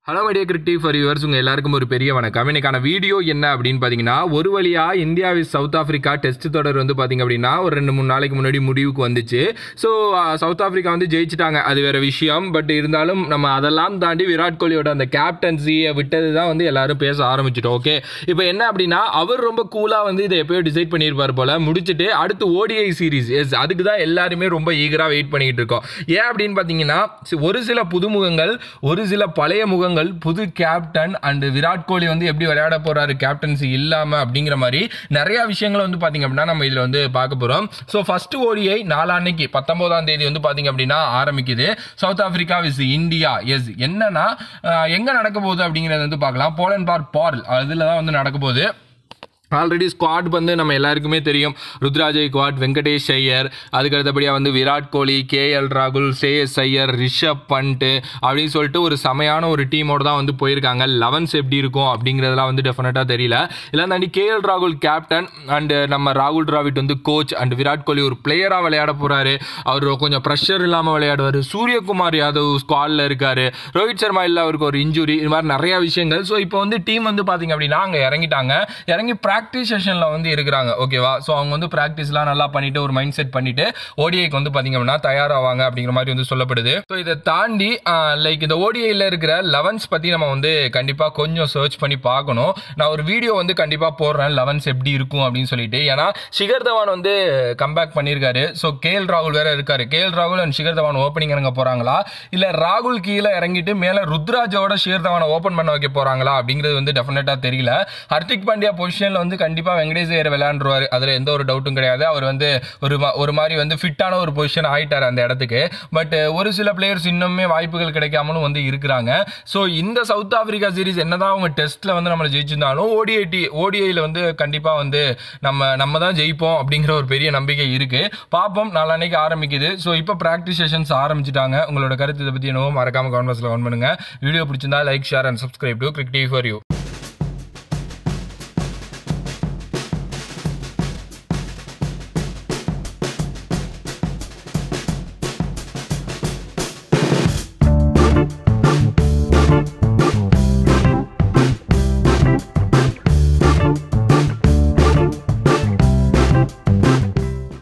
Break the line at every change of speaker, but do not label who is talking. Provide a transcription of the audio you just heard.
hello media cric TV for yours உங்கள் எல்லாருக்கும் ஒரு பெரிய வணக்கம் இன்னைக்கான வீடியோ என்ன அப்படின்னு பார்த்தீங்கன்னா ஒரு வழியாக India vs South Africa test தொடர் வந்து பார்த்தீங்க அப்படின்னா ஒரு ரெண்டு மூணு நாளைக்கு முன்னாடி முடிவுக்கு வந்துச்சு ஸோ சவுத் ஆஃப்ரிக்கா வந்து ஜெயிச்சிட்டாங்க அது வேற விஷயம் பட் இருந்தாலும் நம்ம அதெல்லாம் தாண்டி விராட் கோலியோட அந்த கேப்டன்சியை விட்டது தான் வந்து எல்லாரும் பேச ஆரம்பிச்சிட்டோம் ஓகே இப்போ என்ன அப்படின்னா அவர் ரொம்ப கூலாக வந்து இதை எப்பயோ டிசைட் பண்ணியிருப்பார் போல முடிச்சுட்டு அடுத்து ஓடிஐ சீரிஸ் எஸ் அதுக்கு தான் எல்லாருமே ரொம்ப ஈகராக வெயிட் பண்ணிக்கிட்டு இருக்கோம் ஏன் அப்படின்னு பார்த்தீங்கன்னா சி- ஒரு சில புதுமுகங்கள் ஒரு சில பழைய முகங்கள் புது கேப்டன் அண்ட் விராட் கோலி வந்து எப்படி விளையாட போறாரு கேப்டன்சி இல்லாம அப்படிங்கிற மாதிரி நிறைய விஷயங்களை வந்து பாத்தீங்க அப்படின்னா நம்ம இதுல வந்து பார்க்க போறோம் ஸோ ஃபர்ஸ்ட் ஓடிஐ நாளான்னைக்கு பத்தொன்பதாம் தேதி வந்து பாத்தீங்க அப்படின்னா ஆரம்பிக்குது சவுத் ஆப்பிரிக்கா விஸ் இந்தியா எஸ் என்னன்னா அஹ், எங்க நடக்க போகுது அப்படிங்கறத வந்து பார்க்கலாம் போலன் பார் பால் அதுல தான் வந்து நடக்க போகுது ஆல்ரெடி ஸ்குவாட் வந்து நம்ம எல்லாருக்குமே தெரியும் ருத்ராஜ் குவாட் வெங்கடேஷ் ஐயர் அதுக்கு அடுத்தபடியாக வந்து விராட் கோலி கேஎல் ராகுல் ஸ்ரேயஸ் ஐயர் ரிஷப் பண்ட் அப்படின்னு சொல்லிட்டு ஒரு செமையான ஒரு டீமோட தான் வந்து போயிருக்காங்க லெவன்ஸ் எப்படி இருக்கும் அப்படிங்கிறதெல்லாம் வந்து டெஃபினட்டாக தெரியல இதெல்லாம் தாண்டி கேஎல் ராகுல் கேப்டன் அண்ட் நம்ம ராகுல் டிராவிட் வந்து கோச் அண்ட் விராட் கோலி ஒரு பிளேயராக விளையாட போறாரு அவர் கொஞ்சம் ப்ரெஷர் இல்லாமல் விளையாடுவார் சூரியகுமார் யாதவ் ஸ்குவாடில் இருக்காரு ரோஹித் சர்மா இல்லை அவருக்கு ஒரு இன்ஜுரி இது மாதிரி நிறைய விஷயங்கள் ஸோ இப்போ வந்து டீம் வந்து பார்த்தீங்க அப்படின்னா அங்கே இறங்கிட்டாங்க இறங்கி ப்ராக்டிஸ் செஷனில் வந்து இருக்கிறாங்க ஓகேவா ஸோ அவங்க வந்து ப்ராக்டிஸ்லாம் நல்லா பண்ணிட்டு ஒரு மைண்ட் செட் பண்ணிட்டு ஓடிஐக்கு வந்து பார்த்தீங்க அப்படின்னா தயாராவாங்க அப்படிங்கிற மாதிரி வந்து சொல்லப்படுது ஸோ இதை தாண்டி லைக் இந்த ஓடிஐயில் இருக்கிற லெவன்ஸ் பற்றி நம்ம வந்து கண்டிப்பாக கொஞ்சம் சர்ச் பண்ணி பார்க்கணும் நான் ஒரு வீடியோ வந்து கண்டிப்பாக போடுறேன் லெவன்ஸ் எப்படி இருக்கும் அப்படின்னு சொல்லிட்டு ஏன்னா ஷிகர் தவான் வந்து கம்பேக் பண்ணியிருக்காரு ஸோ கேஎல் ராகுல் வேற இருக்காரு கேஎல் ராகுல் அண்ட் ஷிகர் தவான் ஓப்பனிங் இறங்க போறாங்களா இல்லை ராகுல் கீழே இறங்கிட்டு மேலே ருத்ராஜோட ஷிகர் தவானை ஓப்பன் பண்ண வைக்க போறாங்களா அப்படிங்கிறது வந்து டெஃபினட்டாக தெரியல ஹர்திக் பாண்டியா பொசிஷனில் வந்து கண்டிப்பாக வெங்கடேஷ் ஐயர் விளையாண்டுருவார் அதில் எந்த ஒரு டவுட்டும் கிடையாது அவர் வந்து ஒரு மா- ஒரு மாதிரி வந்து ஃபிட்டான ஒரு பொசிஷன் ஆயிட்டார் அந்த இடத்துக்கு பட் ஒரு சில பிளேயர்ஸ் இன்னுமே வாய்ப்புகள் கிடைக்காமலும் வந்து இருக்கிறாங்க ஸோ இந்த சவுத் ஆப்பிரிக்கா சீரிஸ் என்னதான் அவங்க டெஸ்ட்ல வந்து நம்மளை ஜெயிச்சிருந்தாலும் ஓடிஐடி ஓடிஐயில் வந்து கண்டிப்பாக வந்து நம்ம நம்ம தான் ஜெயிப்போம் அப்படிங்கிற ஒரு பெரிய நம்பிக்கை இருக்கு பார்ப்போம் நாளான்னைக்கு ஆரம்பிக்குது ஸோ இப்போ ப்ராக்டிஸ் செஷன்ஸ் ஆரம்பிச்சிட்டாங்க உங்களோட கருத்து இதை பற்றி என்னவோ மறக்காம கமெண்ட் பாக்ஸில் கமெண்ட் பண்ணுங்க வீடியோ பிடிச்சிருந்தா like share and subscribe to cric TV for you